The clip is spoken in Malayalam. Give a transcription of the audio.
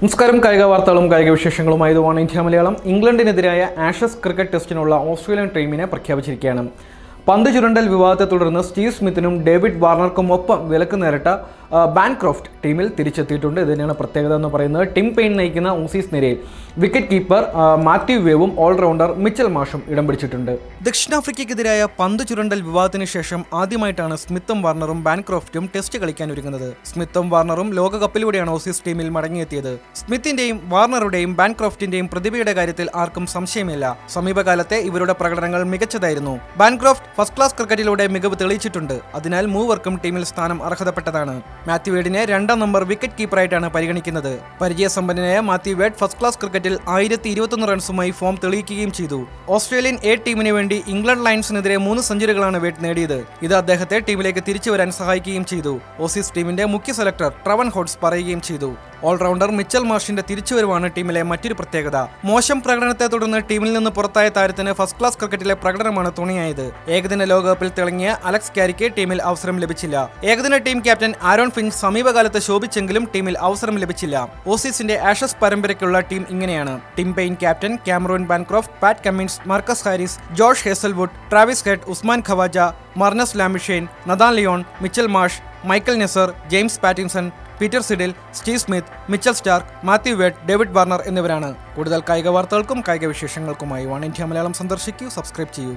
നമസ്കാരം കായിക വാർത്തകളും കായിക വിശേഷങ്ങളുമായി ഇത് വൺ ഇന്ത്യ മലയാളം ഇംഗ്ലണ്ടിനെതിരായ ആഷസ് ക്രിക്കറ്റ് ടെസ്റ്റിനുള്ള ഓസ്ട്രേലിയൻ ടീമിനെ പ്രഖ്യാപിച്ചിരിക്കുകയാണ് പന്ത് ചുരണ്ടൽ വിവാദത്തെ തുടർന്ന് സ്റ്റീവ് സ്മിത്തിനും ഡേവിഡ് വാർണർക്കും ഒപ്പം വിലക്ക് നേരിട്ട ആ, ബാൻക്രോഫ്റ്റ് ടീമിൽ തിരിച്ചെത്തിയിട്ടുണ്ട് ഇത് തന്നെയാണ് പ്രത്യേകത എന്ന് പറയുന്നത് ടിം പെയിൻ നയിക്കുന്ന ഓസീസ് നിരയിൽ വിക്കറ്റ് കീപ്പർ ആ, മാത്യു വേവും ഓൾറൗണ്ടർ മിച്ചൽ മാഷും ഇടം പിടിച്ചിട്ടുണ്ട് ദക്ഷിണാഫ്രിക്കയ്ക്കെതിരായ പന്ത് ചുരണ്ടൽ വിവാദത്തിന് ശേഷം ആദ്യമായിട്ടാണ് സ്മിത്തും വാർണറും ബാൻക്രോഫ്റ്റും ടെസ്റ്റ് കളിക്കാൻ ഒരുങ്ങുന്നത് സ്മിത്തും വാർണറും ലോകകപ്പിലൂടെയാണ് ഓസീസ് ടീമിൽ മടങ്ങിയെത്തിയത് സ്മിത്തിന്റെയും വാർണറുടെയും ബാൻക്രോഫ്റ്റിന്റെയും പ്രതിഭയുടെ കാര്യത്തിൽ ആർക്കും സംശയമില്ല സമീപകാലത്തെ ഇവരുടെ പ്രകടനങ്ങൾ മികച്ചതായിരുന്നു ബാൻക്രോഫ്റ്റ് ഫസ്റ്റ് ക്ലാസ് ക്രിക്കറ്റിലൂടെ മികവ് തെളിയിച്ചിട്ടുണ്ട് അതിനാൽ മൂവർക്കും ടീമിൽ സ്ഥാനം അർഹതപ്പെട്ടതാണ് മാത്യു വേഡിനെ രണ്ടാം നമ്പർ വിക്കറ്റ് കീപ്പറായിട്ടാണ് പരിഗണിക്കുന്നത് പരിചയസമ്പന്നനായ മാത്യു വേഡ് ഫസ്റ്റ് ക്ലാസ് ക്രിക്കറ്റിൽ ആയിരത്തി ഇരുപത്തൊന്ന് റൺസുമായി ഫോം തെളിയിക്കുകയും ചെയ്തു ഓസ്ട്രേലിയൻ എ ടീമിന് വേണ്ടി ഇംഗ്ലണ്ട് ലയൺസിനെതിരെ മൂന്ന് സെഞ്ചുറികളാണ് വേഡ് നേടിയത് ഇത് അദ്ദേഹത്തെ ടീമിലേക്ക് തിരിച്ചു വരാൻ സഹായിക്കുകയും ചെയ്തു ഓസീസ് ടീമിന്റെ മുഖ്യ സെലക്ടർ ട്രവൻ ഹോട്ട്സ് പറയുകയും ചെയ്തു ഓൾറൗണ്ടർ മിച്ചൽ മാർഷിന്റെ തിരിച്ചുവരവാണ് ടീമിലെ മറ്റൊരു പ്രത്യേകത മോശം പ്രകടനത്തെ തുടർന്ന് ടീമിൽ നിന്ന് പുറത്തായ താരത്തിന് ഫസ്റ്റ് ക്ലാസ് ക്രിക്കറ്റിലെ പ്രകടനമാണ് തുണയായത് ഏകദിന ലോകകപ്പിൽ തിളങ്ങിയ അലക്സ് കാരിക്ക് ടീമിൽ അവസരം ലഭിച്ചില്ല ഏകദിന ടീം ക്യാപ്റ്റൻ ആരോൺ ഫിഞ്ച് സമീപകാലത്ത് ശോഭിച്ചെങ്കിലും ടീമിൽ അവസരം ലഭിച്ചില്ല ഓസീസിന്റെ ആഷസ് പരമ്പരയ്ക്കുള്ള ടീം ഇങ്ങനെയാണ് Tim Paine captain Cameron Bancroft Pat Cummins Marcus Harris George Hazlewood Travis Head Usman Khawaja Marnus Labuschagne Nathan Lyon Mitchell Marsh Michael Neser James Pattinson Peter Siddle Steve Smith Mitchell Starc Matthew Wade David Warner എന്നിവരാണ് കൂടുതൽ കായിക വാർത്തകൾക്കും കായിക വിശേഷങ്ങൾക്കുമായി വൺ ഇന്ത്യ മലയാളം സന്ദർശിക്കൂ സബ്സ്ക്രൈബ് ചെയ്യൂ